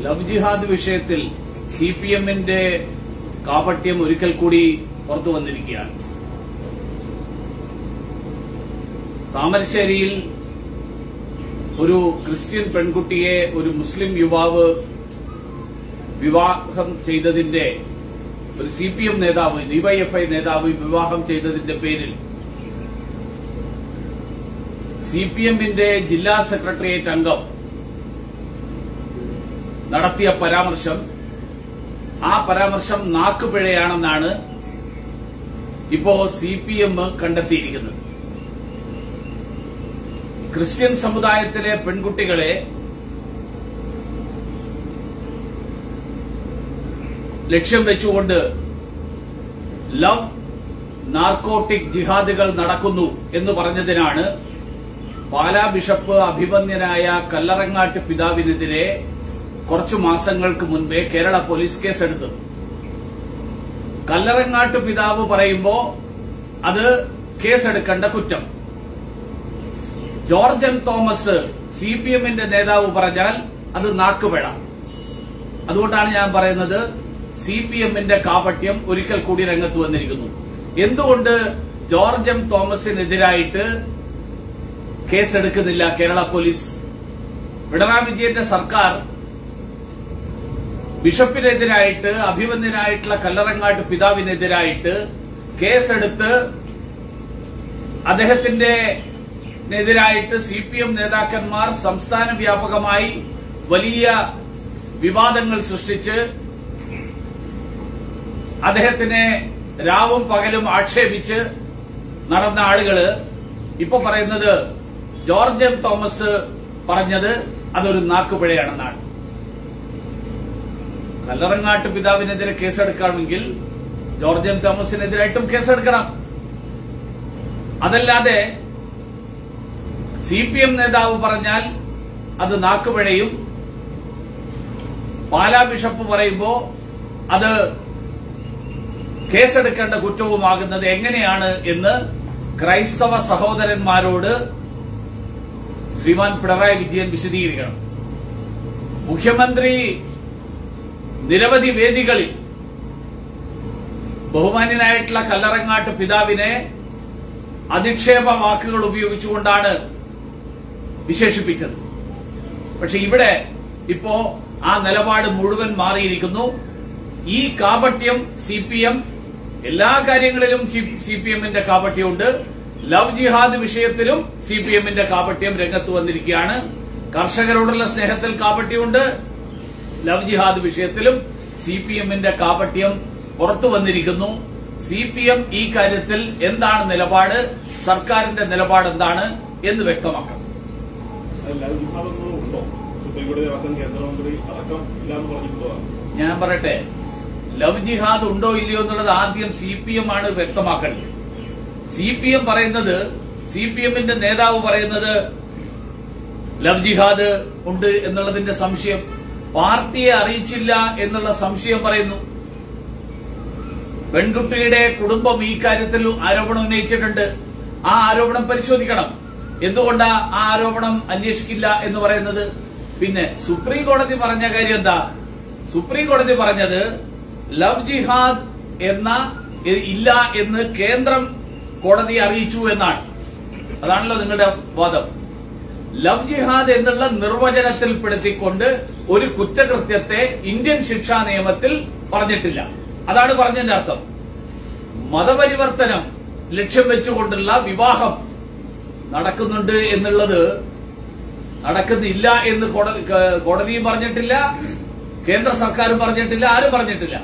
Love ജിഹാദ് വിഷയത്തിൽ C P എമ്മിന്റെ കാപട്യം ഒരിക്കൽ കൂടി പുറത്തു വന്നിരിക്കുകയാണ് താമരശ്ശേരിയിൽ ഒരു ക്രിസ്ത്യൻ പെൺകുട്ടിയെ ഒരു മുസ്ലിം യുവാവ് വിവാഹം ചെയ്തതിന്റെ ഒരു സി പി എം നേതാവ് ഡിവൈഎഫ്ഐ നേതാവ് വിവാഹം ചെയ്തതിന്റെ പേരിൽ സി പി എമ്മിന്റെ ജില്ലാ സെക്രട്ടേറിയറ്റ് അംഗം നടത്തിയ പരാമർശം ആ പരാമർശം നാക്കുപിഴയാണെന്നാണ് ഇപ്പോ സി പി എം കണ്ടെത്തിയിരിക്കുന്നത് ക്രിസ്ത്യൻ സമുദായത്തിലെ പെൺകുട്ടികളെ ലക്ഷ്യം വെച്ചുകൊണ്ട് ലവ് നാർക്കോട്ടിക് ജിഹാദുകൾ നടക്കുന്നു എന്ന് പറഞ്ഞതിനാണ് പാലാ ബിഷപ്പ് അഭിമന്യനായ കല്ലറങ്ങാട്ട് പിതാവിനെതിരെ കുറച്ചു മാസങ്ങൾക്ക് മുൻപേ കേരള പോലീസ് കേസെടുത്തത് കല്ലറങ്ങാട്ട് പിതാവ് പറയുമ്പോ അത് കേസെടുക്കേണ്ട കുറ്റം ജോർജൻ തോമസ് സി പി എമ്മിന്റെ നേതാവ് പറഞ്ഞാൽ അത് നാക്കുപിഴ അതുകൊണ്ടാണ് ഞാൻ പറയുന്നത് സി പി എമ്മിന്റെ കാപട്യം ഒരിക്കൽ കൂടി രംഗത്ത് വന്നിരിക്കുന്നു എന്തുകൊണ്ട് ജോർജ് എം തോമസിനെതിരായിട്ട് കേസെടുക്കുന്നില്ല കേരള പോലീസ് പിണറായി വിജയന്റെ സർക്കാർ ബിഷപ്പിനെതിരായിട്ട് അഭിമന്യനായിട്ടുള്ള കല്ലറങ്ങാട്ട് പിതാവിനെതിരായിട്ട് കേസെടുത്ത് അദ്ദേഹത്തിന്റെ നെതിരായിട്ട് സി പി എം നേതാക്കന്മാർ സംസ്ഥാന വ്യാപകമായി വലിയ വിവാദങ്ങൾ സൃഷ്ടിച്ച് അദ്ദേഹത്തിനെ രാവും പകലും ആക്ഷേപിച്ച് നടന്ന ആളുകള് ഇപ്പൊ പറയുന്നത് ജോർജ് എം തോമസ് പറഞ്ഞത് അതൊരു നാക്കുപിഴയാണെന്നാണ് കല്ലറങ്ങാട്ട് പിതാവിനെതിരെ കേസെടുക്കണമെങ്കിൽ ജോർജ് എം തോമസിനെതിരായിട്ടും കേസെടുക്കണം അതല്ലാതെ സി പി എം നേതാവ് പറഞ്ഞാൽ അത് നാക്കുപിഴയും പാലാ ബിഷപ്പ് പറയുമ്പോ അത് കേസെടുക്കേണ്ട കുറ്റവുമാകുന്നത് എങ്ങനെയാണ് എന്ന് ക്രൈസ്തവ സഹോദരന്മാരോട് ശ്രീമാൻ പിണറായി വിജയൻ വിശദീകരിക്കണം മുഖ്യമന്ത്രി നിരവധി വേദികളിൽ ബഹുമാന്യനായിട്ടുള്ള കല്ലറങ്ങാട്ട് പിതാവിനെ അധിക്ഷേപ വാക്കുകൾ ഉപയോഗിച്ചുകൊണ്ടാണ് വിശേഷിപ്പിച്ചത് പക്ഷെ ഇവിടെ ഇപ്പോ ആ നിലപാട് മുഴുവൻ മാറിയിരിക്കുന്നു ഈ കാപട്യം സി പി എം എല്ലാ കാര്യങ്ങളിലും സി പി എമ്മിന്റെ കാപട്യമുണ്ട് ലവ് ജിഹാദ് വിഷയത്തിലും സി പി എമ്മിന്റെ കാപട്യം രംഗത്ത് വന്നിരിക്കുകയാണ് കർഷകരോടുള്ള സ്നേഹത്തിൽ കാപട്യമുണ്ട് ലവ് ജിഹാദ് വിഷയത്തിലും സി പി എമ്മിന്റെ കാപട്യം പുറത്തു വന്നിരിക്കുന്നു സി പി എം ഈ കാര്യത്തിൽ എന്താണ് നിലപാട് സർക്കാരിന്റെ നിലപാട് എന്താണ് എന്ന് വ്യക്തമാക്കണം ലൈവ് വിഭാഗങ്ങൾ ഉണ്ടോ സുപ്രീം കോടതി അടക്കം കേന്ദ്രമന്ത്രി അടക്കം ഇല്ലാന്ന് പറഞ്ഞിട്ടുള്ളതാണ് ഞാൻ പറയട്ടെ ലവ് ജിഹാദ് ഉണ്ടോ ഇല്ലയോ എന്നുള്ളത് ആദ്യം സി പി എം ആണ് വ്യക്തമാക്കേണ്ടത് സി പി എം പറയുന്നത് സി പി എമ്മിന്റെ നേതാവ് പറയുന്നത് ലവ് ജിഹാദ് ഉണ്ട് എന്നുള്ളതിന്റെ സംശയം പാർട്ടിയെ അറിയിച്ചില്ല എന്നുള്ള സംശയം പറയുന്നു പെൺകുട്ടിയുടെ കുടുംബം ഈ കാര്യത്തിൽ ആരോപണം ഉന്നയിച്ചിട്ടുണ്ട് ആ ആരോപണം പരിശോധിക്കണം എന്തുകൊണ്ടാ ആ ആരോപണം അന്വേഷിക്കില്ല എന്ന് പറയുന്നത് പിന്നെ സുപ്രീം കോടതി പറഞ്ഞ കാര്യം എന്താ സുപ്രീം കോടതി പറഞ്ഞത് ലവ് ജിഹാദ് എന്ന ഇ- ഇല്ല എന്ന് കേന്ദ്രം കോടതിയെ അറിയിച്ചു എന്നാണ് അതാണല്ലോ നിങ്ങളുടെ വാദം ലവ് ജിഹാദ് എന്നുള്ള നിർവചനത്തിൽപ്പെടുത്തിക്കൊണ്ട് ഒരു കുറ്റകൃത്യത്തെ ഇന്ത്യൻ ശിക്ഷാ നിയമത്തിൽ പറഞ്ഞിട്ടില്ല അതാണ് പറഞ്ഞതിന്റെ അർത്ഥം മതപരിവർത്തനം ലക്ഷ്യം വെച്ചുകൊണ്ടുള്ള വിവാഹം നടക്കുന്നുണ്ട് എന്നുള്ളത് നടക്കുന്നില്ല എന്ന് കോട- ക- കോടതിയും പറഞ്ഞിട്ടില്ല കേന്ദ്ര സർക്കാരും പറഞ്ഞിട്ടില്ല ആരും പറഞ്ഞിട്ടില്ല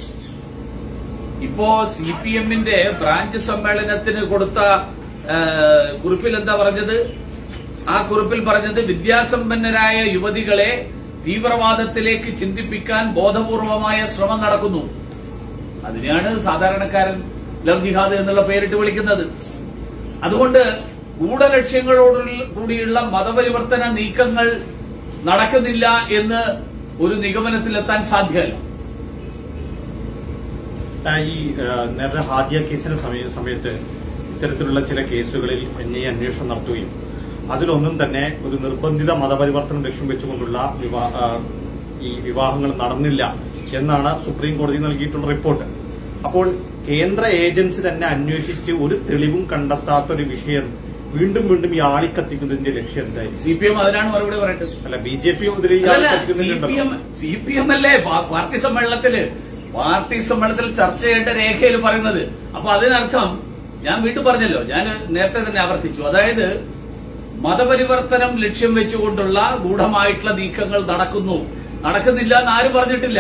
ഇപ്പോ സി പി എമ്മിന്റെ ബ്രാഞ്ച് സമ്മേളനത്തിന് കൊടുത്ത ആ, കുറിപ്പിൽ എന്താ പറഞ്ഞത് ആ കുറിപ്പിൽ പറഞ്ഞത് വിദ്യാസമ്പന്നരായ യുവതികളെ തീവ്രവാദത്തിലേക്ക് ചിന്തിപ്പിക്കാൻ ബോധപൂർവമായ ശ്രമം നടക്കുന്നു അതിനെയാണ് സാധാരണക്കാരൻ ലവ് ജിഹാദ് എന്നുള്ള പേരിട്ട് വിളിക്കുന്നത് അതുകൊണ്ട് ഗൂഢലക്ഷ്യങ്ങളോട് കൂടിയുള്ള മതപരിവർത്തന നീക്കങ്ങൾ നടക്കുന്നില്ല എന്ന് ഒരു നിഗമനത്തിലെത്താൻ സാധ്യമല്ല ആ, ഈ ആ, നേരത്തെ ഹാദിയ കേസിന്റെ സമയ- സമയത്ത് ഇത്തരത്തിലുള്ള ചില കേസുകളിൽ എൻ ഐ അന്വേഷണം നടത്തുകയും അതിലൊന്നും തന്നെ ഒരു നിർബന്ധിത മതപരിവർത്തനം ലക്ഷ്യം വെച്ചുകൊണ്ടുള്ള വിവാ- ആ, ഈ വിവാഹങ്ങൾ നടന്നില്ല എന്നാണ് സുപ്രീം കോടതി നൽകിയിട്ടുള്ള റിപ്പോർട്ട് അപ്പോൾ കേന്ദ്ര ഏജൻസി തന്നെ അന്വേഷിച്ച് ഒരു തെളിവും കണ്ടെത്താത്ത ഒരു വിഷയം വീണ്ടും വീണ്ടും ഈ ആളിക്കത്തിക്കുന്നതിന്റെ ലക്ഷ്യം എന്തായിരിക്കും സി പി എം അതിനാണ് മറുപടി പറയേണ്ടത് അല്ല ബി ജെ പി ഇതിൽ ഈ സി പി ആളിക്കത്തിക്കുന്നുണ്ടല്ലോ എം സി പി എം അല്ലേ പാ- പാർട്ടി സമ്മേളനത്തില് പാർട്ടി സമ്മേളനത്തിൽ ചർച്ച ചെയ്യേണ്ട രേഖയിൽ പറയുന്നത് അപ്പൊ അതിനർത്ഥം ഞാൻ വീണ്ടും പറഞ്ഞല്ലോ ഞാൻ നേരത്തെ തന്നെ ആവർത്തിച്ചു അതായത് മതപരിവർത്തനം ലക്ഷ്യം വെച്ചുകൊണ്ടുള്ള ഗൂഢമായിട്ടുള്ള നീക്കങ്ങൾ നടക്കുന്നു നടക്കുന്നില്ല എന്ന് ആരും പറഞ്ഞിട്ടില്ല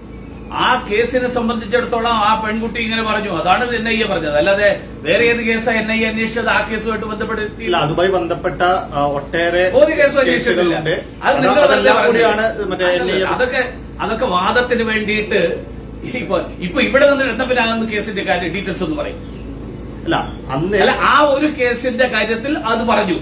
ആ കേസിനെ സംബന്ധിച്ചിടത്തോളം ആ പെൺകുട്ടി ഇങ്ങനെ പറഞ്ഞു അതാണ് എൻ ഐ എ പറഞ്ഞത് അല്ലാതെ വേറെ ഏത് കേസാണ് എൻ ഐ എ അന്വേഷിച്ചത് ആ കേസുമായിട്ട് ബന്ധപ്പെടുത്തി ഇല്ല അതുമായി ബന്ധപ്പെട്ട ആ, ഒട്ടേറെ ഒരു കേസും അന്വേഷിച്ചിട്ടില്ല കേസുകളുണ്ട് അത് നിങ്ങൾ അതെല്ലാം വെറുതെ കൂടിയാണ് പറഞ്ഞത്. മറ്റേ അല്ലല്ല, അതൊക്കെ അതൊക്കെ വാദത്തിന് വേണ്ടിയിട്ട് ഇപ്പൊ ഇപ്പൊ ഇവിടെ നിന്ന് എടുത്തപ്പിനാകുന്ന കേസിന്റെ കാര്യം ഡീറ്റെയിൽസ് ഒന്ന് പറയും അല്ല അന്ന് അല്ല ആ ഒരു കേസിന്റെ കാര്യത്തിൽ അത് പറഞ്ഞു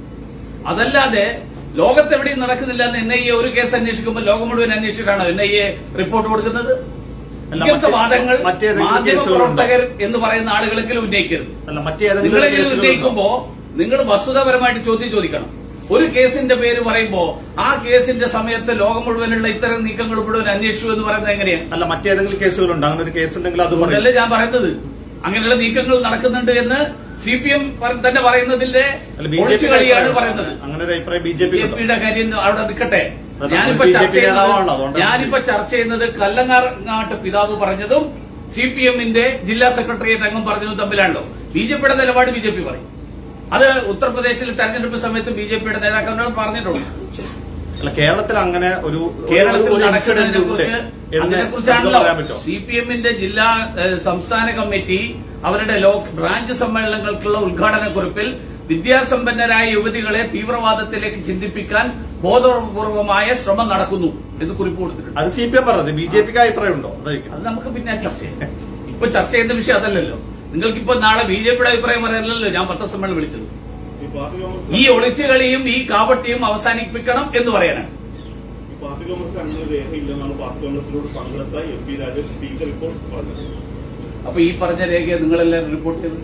അതല്ലാതെ ലോകത്തെവിടെയും നടക്കുന്നില്ല എന്ന് എൻ ഐ എ ഒരു കേസ് അന്വേഷിക്കുമ്പോൾ ലോകം മുഴുവൻ അന്വേഷിച്ചിട്ടാണോ എൻ ഐ എ റിപ്പോർട്ട് കൊടുക്കുന്നത് അല്ല, ഇങ്ങനത്തെ മറ്റ് വാദങ്ങൾ മറ്റേതെങ്കിലും മാധ്യമ കേസുകളുണ്ടോ? പ്രവർത്തകർ എന്ന് പറയുന്ന ആളുകളെങ്കിലും ഉന്നയിക്കരുത് അല്ല മറ്റേതെങ്കിലും നിങ്ങളെങ്കിലും കേസുകളുണ്ടോ? ഉന്നയിക്കുമ്പോ നിങ്ങൾ വസ്തുതാപരമായിട്ട് ചോദ്യം ചോദിക്കണം ഒരു കേസിന്റെ പേര് പറയുമ്പോ ആ കേസിന്റെ സമയത്ത് ലോകം മുഴുവനുള്ള ഇത്തരം നീക്കങ്ങൾ മുഴുവൻ അന്വേഷിച്ചു എന്ന് പറയുന്നത് എങ്ങനെയാ അല്ല മറ്റേതെങ്കിലും കേസുകളുണ്ട് അങ്ങനെ ഒരു കേസ് ഉണ്ടെങ്കിൽ അത് പറയും അതുകൊണ്ടല്ലേ ഞാൻ പറയുന്നത് അങ്ങനെയുള്ള നീക്കങ്ങൾ നടക്കുന്നുണ്ട് എന്ന് സി പി എം തന്നെ പറയുന്നതിന്റെ അല്ല ബി ജെ ഒളിച്ചുകളിയാണ് പറയുന്നത് അങ്ങനെ ഒരു അഭിപ്രായം B J B P J പിയുടെ കാര്യം അവിടെ നിൽക്കട്ടെ അത് ഞാനിപ്പോ നമ്മൾ ചർച്ച BJP നേതാവാണല്ലോ, ചെയ്യുന്നത് അതുകൊണ്ടാണ് ഞാനിപ്പോ ചർച്ച ചെയ്യുന്നത് കല്ലങ്ങാട്ട് പിതാവ് പറഞ്ഞതും സി പി എമ്മിന്റെ ജില്ലാ സെക്രട്ടേറിയറ്റ് അംഗം പറഞ്ഞതും തമ്മിലാണല്ലോ ബി ജെ പിയുടെ നിലപാട് ബി ജെ പി പറയും അത് ഉത്തർപ്രദേശിൽ തെരഞ്ഞെടുപ്പ് സമയത്ത് ബി ജെ പിയുടെ നേതാക്കളോട് പറഞ്ഞിട്ടുണ്ട് അല്ല കേരളത്തിൽ അങ്ങനെ ഒരു കേരളത്തിൽ ഒരു നടക്കുന്നതിനെ incident ഉണ്ട് കുറിച്ച് എന്ന് അതിനെക്കുറിച്ചാണല്ലോ പറയാൻ പറ്റുമോ സി പി എമ്മിന്റെ ജില്ലാ ഏഹ്, സംസ്ഥാന കമ്മിറ്റി അവരുടെ ലോക് ബ്രാഞ്ച് സമ്മേളനങ്ങൾക്കുള്ള ഉദ്ഘാടന കുറിപ്പിൽ വിദ്യാസമ്പന്നരായ യുവതികളെ തീവ്രവാദത്തിലേക്ക് ചിന്തിപ്പിക്കാൻ ബോധപൂർവമായ ശ്രമം നടക്കുന്നു എന്ന് കുറിപ്പ് കൊടുത്തിട്ടുണ്ട് അത് സി പി എം പറഞ്ഞത് ബി ജെ പിക്ക് അഭിപ്രായം ഉണ്ടോ അതായിരിക്കും അത് നമുക്ക് പിന്നെ ചർച്ച ചെയ്യാം ഇപ്പൊ ചർച്ച ചെയ്യുന്ന വിഷയം അതല്ലല്ലോ നിങ്ങൾക്കിപ്പോ നാളെ ബി ജെ പിയുടെ അഭിപ്രായം പറയാനല്ലോ ഞാൻ പത്രസമ്മേളനം വിളിച്ചത് ഈ പാർട്ടി കോൺഗ്രസ് ഈ ഒളിച്ചുകളിയും ഈ കാപട്യവും അവസാനിപ്പിക്കണം എന്ന് പറയാനാണ് ഈ പാർട്ടി കോൺഗ്രസ് അങ്ങനെ ഒരു രേഖയില്ലെന്നാണ് പാർട്ടി കോൺഗ്രസിനോട് പങ്കെടുത്ത എം പി രാജേഷ് സ്പീക്കർ ഇപ്പോൾ പറഞ്ഞത് അപ്പൊ ഈ പറഞ്ഞ രേഖയെ നിങ്ങളെല്ലാം റിപ്പോർട്ട് ചെയ്തു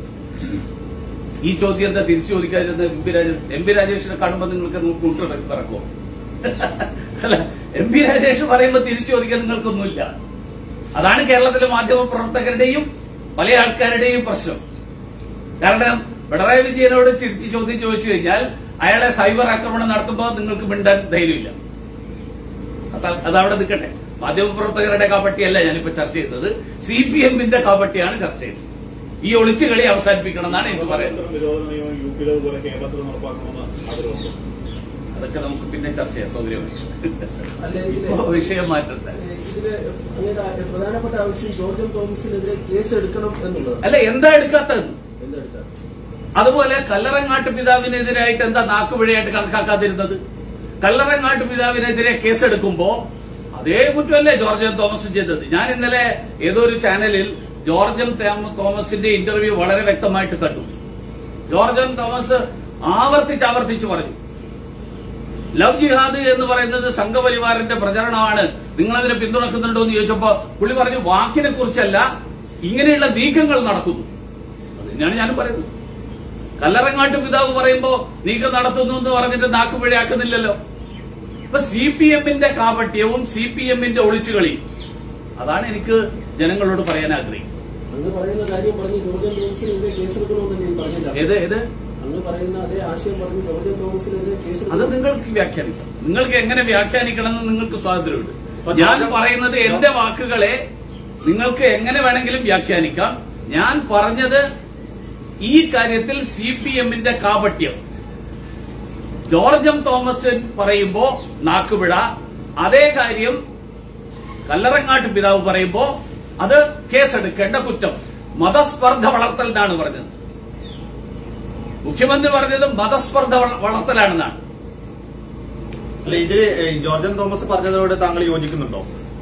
ഈ ചോദ്യം എന്താ തിരിച്ചു ചോദിക്കാതിരുന്ന M P Rajesh M P രാജേഷിനെ കാണുമ്പോൾ നിങ്ങൾക്ക് മുട്ട് പറക്കുമോ അല്ല എം പി രാജേഷ് പറയുമ്പോൾ തിരിച്ചു ചോദിക്കാൻ നിങ്ങൾക്കൊന്നുമില്ല അതാണ് കേരളത്തിലെ മാധ്യമ പ്രവർത്തകരുടെയും പല ആൾക്കാരുടെയും പ്രശ്നം കാരണം പിണറായി വിജയനോട് തിരിച്ച് ചോദ്യം ചോദിച്ചു കഴിഞ്ഞാൽ അയാളെ സൈബർ ആക്രമണം നടത്തുമ്പോൾ നിങ്ങൾക്ക് മിണ്ടാൻ ധൈര്യമില്ല അത- അതവിടെ നിൽക്കട്ടെ മാധ്യമപ്രവർത്തകരുടെ കാപ്പട്ടിയല്ല ഞാനിപ്പോ ചർച്ച ചെയ്യുന്നത് സി പി എമ്മിന്റെ കാപ്പട്ടിയാണ് ചർച്ച ചെയ്യുന്നത് ഈ ഒളിച്ചുകളി അവസാനിപ്പിക്കണം എന്നാണ് എനിക്ക് പറയുന്നത് മതേതര നിരോധന നിയമം യു പിയിലെ പോലെ കേരളത്തിൽ നടപ്പാക്കണമെന്ന് ആഗ്രഹമുണ്ട് അതൊക്കെ നമുക്ക് പിന്നെ ചർച്ച ചെയ്യാം സൗകര്യമായി അല്ല, ഇതില് ഇപ്പോ വിഷയം മാറ്റണ്ട ഇതില് അങ്ങയുടെ പ്രധാനപ്പെട്ട ആവശ്യം ജോർജ് തോമസിനെതിരെ കേസ് എടുക്കണം എന്നുള്ളത് അല്ല എന്താ എടുക്കാത്തത് എന്തെടുക്കാം അതുപോലെ കല്ലറങ്ങാട്ട് പിതാവിനെതിരായിട്ട് എന്താ നാക്കുപിഴയായിട്ട് കണക്കാക്കാതിരുന്നത് കല്ലറങ്ങാട്ട് പിതാവിനെതിരെ കേസെടുക്കുമ്പോ അതേ കുറ്റമല്ലേ ജോർജ് എം തോമസ് ചെയ്തത് ഞാൻ ഇന്നലെ ഏതോ ഒരു ചാനലിൽ ജോർജ് എം തേമ- തോമസിന്റെ ഇന്റർവ്യൂ വളരെ വ്യക്തമായിട്ട് കണ്ടു ജോർജ് എം തോമസ് ആവർത്തിച്ച് ആവർത്തിച്ച് പറഞ്ഞു ലവ് ജിഹാദ് എന്ന് പറയുന്നത് സംഘപരിവാറിന്റെ പ്രചരണമാണ് നിങ്ങൾ അതിനെ പിന്തുണക്കുന്നുണ്ടോ എന്ന് ചോദിച്ചപ്പോ പുള്ളി പറഞ്ഞു വാക്കിനെ കുറിച്ചല്ല ഇങ്ങനെയുള്ള നീക്കങ്ങൾ നടക്കുന്നു അത് തന്നെയാണ് ഞാനും പറയുന്നത് കല്ലറങ്ങാട്ട് പിതാവ് പറയുമ്പോ നീക്കം നടത്തുന്നു എന്ന് പറഞ്ഞിട്ട് നാക്കുപിഴയാക്കുന്നില്ലല്ലോ ഇപ്പൊ സി പി എമ്മിന്റെ കാപട്യവും സി പി എമ്മിന്റെ ഒളിച്ചുകളിയും അതാണ് എനിക്ക് ജനങ്ങളോട് പറയാൻ ആഗ്രഹിക്കുന്നത് അങ്ങ് പറയുന്ന കാര്യം പറഞ്ഞ് ജോർജ് തോമസിനെതിരെ കേസ് എടുക്കണമെന്ന് ഞാൻ പറഞ്ഞില്ല ഏത് ഏത് അങ്ങ് പറയുന്ന അതേ ആശയം പറഞ്ഞ് ജോർജ് തോമസിനെതിരെ കേസ് അത് എടുക്കണം നിങ്ങൾക്ക് വ്യാഖ്യാനിക്കാം നിങ്ങൾക്ക് എങ്ങനെ വ്യാഖ്യാനിക്കണം എന്ന് നിങ്ങൾക്ക് സ്വാതന്ത്ര്യമുണ്ട് അപ്പൊ ഞാൻ ജോർജ് പറയുന്നത് എന്റെ വാക്കുകളെ നിങ്ങൾക്ക് എങ്ങനെ വേണമെങ്കിലും വ്യാഖ്യാനിക്കാം ഞാൻ പറഞ്ഞത് ഈ കാര്യത്തിൽ സി പി എമ്മിന്റെ കാപട്യം ജോർജ് എം തോമസ് പറയുമ്പോ നാക്കുപിഴ അതേ കാര്യം കല്ലറങ്ങാട്ട് പിതാവ് പറയുമ്പോ അത് കേസെടുക്കേണ്ട കുറ്റം മതസ്പർദ്ധ വളർത്തൽ എന്നാണ് പറഞ്ഞത് മുഖ്യമന്ത്രി പറഞ്ഞത് മതസ്പർദ്ധ വള- വളർത്തലാണെന്നാണ് അല്ല ഇതില് ഏ, ജോർജൻ തോമസ് പറഞ്ഞതോട് താങ്കൾ യോജിക്കുന്നുണ്ടോ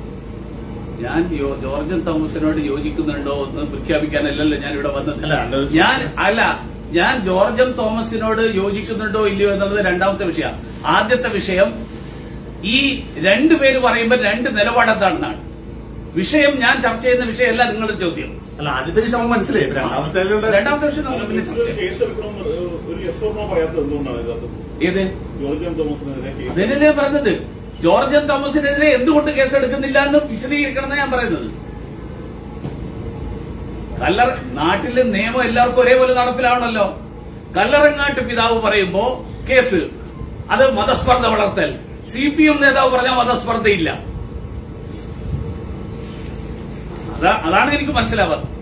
ഞാൻ യോ- ജോർജൻ തോമസിനോട് യോജിക്കുന്നുണ്ടോ എന്ന് പ്രഖ്യാപിക്കാനല്ലല്ലോ ഞാൻ ഇവിടെ വന്നത് അല്ല, അത് ഞാൻ അല്ല ഞാൻ ജോർജൻ തോമസിനോട് യോജിക്കുന്നുണ്ടോ ഇല്ലയോ എന്നുള്ളത് രണ്ടാമത്തെ വിഷയം ആദ്യത്തെ വിഷയം ഈ രണ്ടുപേര് പറയുമ്പോൾ രണ്ട് നിലപാടെന്താണെന്നാണ് വിഷയം ഞാൻ ചർച്ച ചെയ്യുന്ന വിഷയമല്ല നിങ്ങളുടെ ചോദ്യം അല്ല ആദ്യത്തെ വിഷയം മനസ്സിലായി ഇപ്പൊ രണ്ടാമത്തെ രണ്ടാമത്തെ വിഷയം നമുക്ക് പിന്നെ ചർച്ച ചെയ്യാം. കേസ് എടുക്കണമെന്ന് ഒരു യെസ് ഓർമ്മ പറയാത്തത് എന്തുകൊണ്ടാണ് യഥാർത്ഥത്തിൽ ഏത് ജോർജ് എം തോമസിനെതിരെ കേസ് അതിനല്ലേ പറഞ്ഞത് ജോർജ് തോമസിനെതിരെ എന്തുകൊണ്ട് കേസെടുക്കുന്നില്ല എന്ന് വിശദീകരിക്കണം ഞാൻ പറയുന്നത് കല്ലറ നാട്ടിലെ നിയമം എല്ലാവർക്കും ഒരേപോലെ നടപ്പിലാവണല്ലോ കല്ലറങ്ങാട്ട് പിതാവ് പറയുമ്പോ കേസ് അത് മതസ്പർദ്ധ വളർത്തൽ സി പി എം നേതാവ് പറഞ്ഞ മതസ്പർദ്ധയില്ല അതാ അതാണ് എനിക്ക് മനസ്സിലാവാത്തത്